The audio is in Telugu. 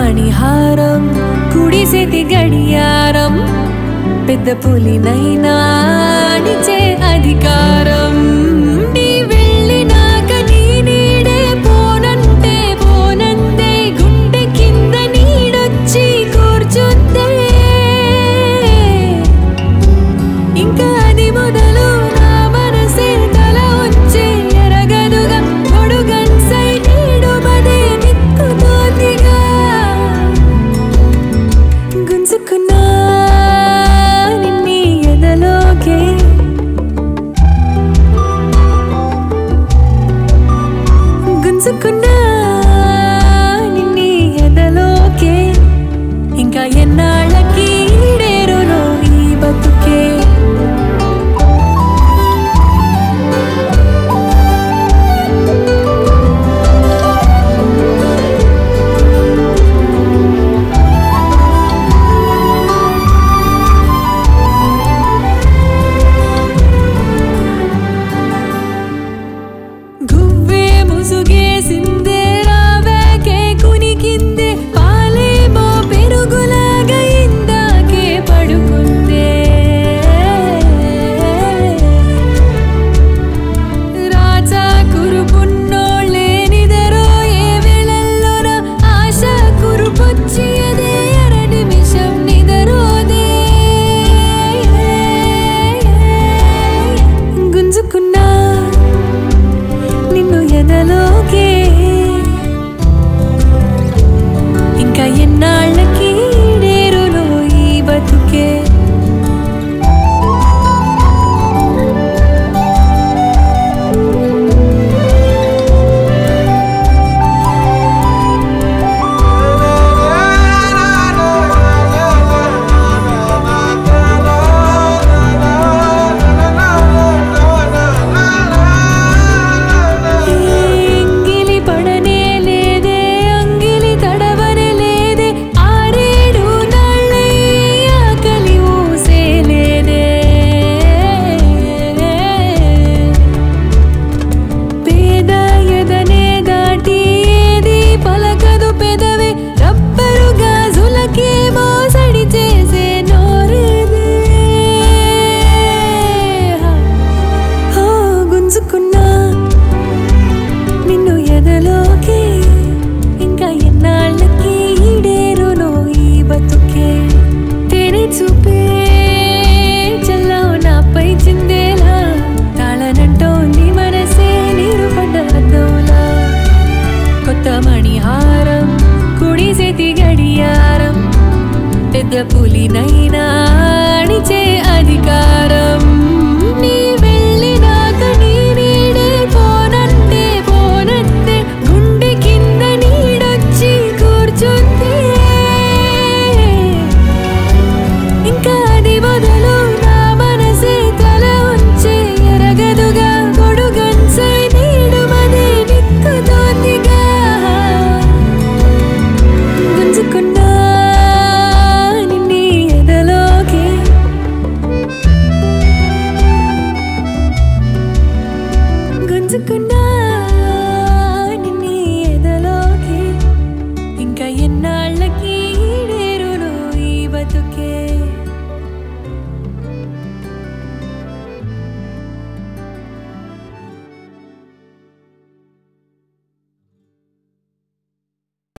మణిహారం కుడిసేతి గడియారం పెద్ద పులినైనా అణిచే అధికారం నీ వెళ్ళినాక నీ నీడే పోనంటే పోనందే గుండె కింద నీడొచ్చి కూర్చుందే ఇంకా అది మొదలు నా మనసే తల వచ్చే ఎరగదుగా పొడుగన్సై నీడు మదే నిక్కుతోందిగా గుంజుకున్నా నిన్ని ఎదలోకే గుంజుకున్నా నిన్ని ఎదలోకే ఇంకా ఎన్నాళ్ళకి ఈడేరునో ఈ బతుకే గువ్వే ముసుగేసిందే రావేకే కునికిందే పాలేమో పెరుగులాగా ఇందాకే పడుకుందే రాజా కురుపున్నోళ్ళే నిదరో ఏ వేళల్లోన ఆశ కురుపొచ్చి అదే అర నిమిషం నిదరోదే గుంజుకున్నా నిన్ను ఎదలోకే ఇంకా ఎన్నాళ్ళకి డేరులో ఈ బతుకే ఎంగిలి పడనే లేదే అంగిలి తడవనే లేదే ఆరేడు నాళ్ళై ఆకలి ఊసే లేదే పేద ఎదనే దాటి ఏది పలకదు పెదవే రబ్బరు గాజులకే మోసడి చేసే నోరేదే హో గుంజుకున్నా నిన్ను ఎదలోకే ఇంకా ఎన్నాళ్ళకి ఈడేరునో ఈ బతుకే తేనె చూపే చల్లావు నాపై చిందేలా తాళనంటోంది మనసే నీరు పడ్డ అద్దంలా కొత్త మణిహారం కుడి చేతి గడియారం పెద్ద పులినైనా